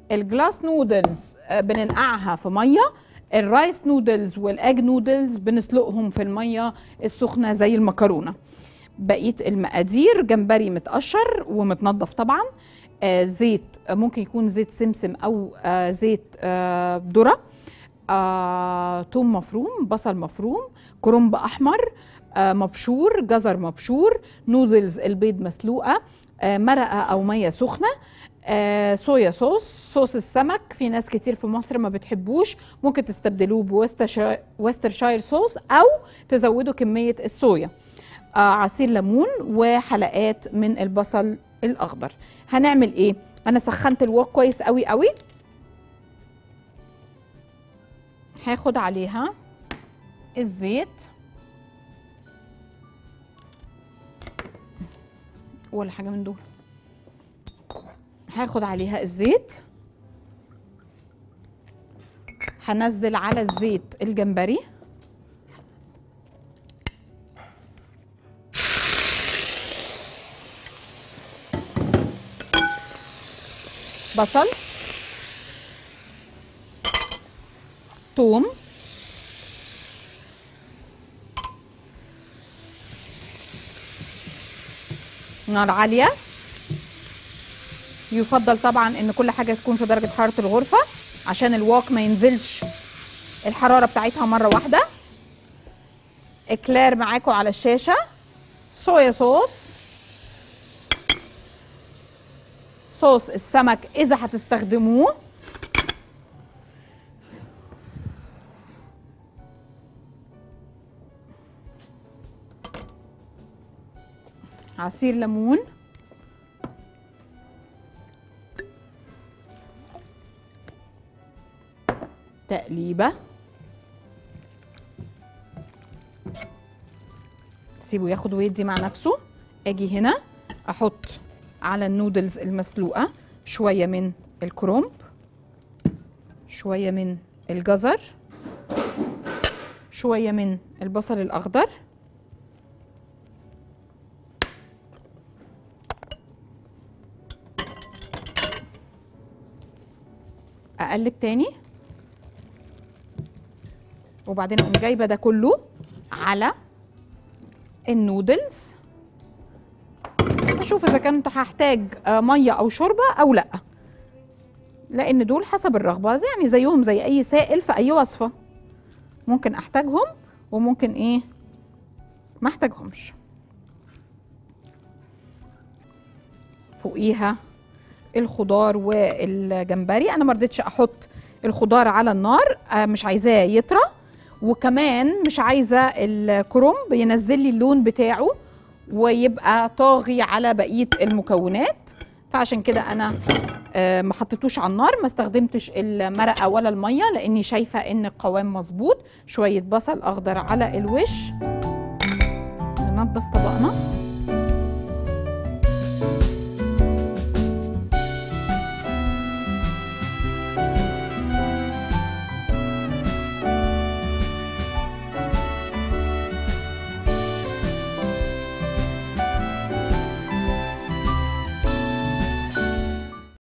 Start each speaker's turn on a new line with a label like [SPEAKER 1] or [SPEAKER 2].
[SPEAKER 1] الجلاس نودلز آه، بننقعها في ميه الرايس نودلز والاج نودلز بنسلقهم في الميه السخنه زي المكرونه بقيه المقادير جمبري متقشر ومتنضف طبعا آه زيت آه، ممكن يكون زيت سمسم او آه زيت آه ذره آه، توم مفروم بصل مفروم كرنب احمر آه، مبشور جزر مبشور نودلز البيض مسلوقه آه، مرقه او ميه سخنه آه، صويا صوص صوص السمك في ناس كتير في مصر ما بتحبوش ممكن تستبدلوه بوسترشاير صوص او تزودوا كميه الصويا آه، عصير ليمون وحلقات من البصل الاخضر هنعمل ايه انا سخنت الوok كويس قوي قوي هاخد عليها الزيت ولا حاجه من دول هاخد عليها الزيت هنزل على الزيت الجمبري بصل توم نار عالية يفضل طبعا ان كل حاجة تكون في درجة حرارة الغرفة عشان الواك ما ينزلش الحرارة بتاعتها مرة واحدة اكلير معاكم على الشاشة صويا صوص صوص السمك اذا هتستخدموه عصير ليمون تقليبه سيبه ياخد ويدي مع نفسه اجي هنا احط على النودلز المسلوقه شويه من الكرنب شويه من الجزر شويه من البصل الاخضر اقلب تاني وبعدين اقوم جايبه ده كله على النودلز اشوف اذا كنت هحتاج آه، ميه او شوربه او لا لان دول حسب الرغبه يعني زيهم زي اي سائل في اي وصفه ممكن احتاجهم وممكن ايه ما احتاجهمش فوقيها الخضار والجمبري انا ما رضيتش احط الخضار على النار آه، مش عايزاه يطرى وكمان مش عايزه الكرنب ينزل لي اللون بتاعه ويبقى طاغي على بقيه المكونات فعشان كده انا آه، ما حطيتوش على النار ما استخدمتش المرقه ولا الميه لاني شايفه ان القوام مظبوط شويه بصل اخضر على الوش ننضف طبقنا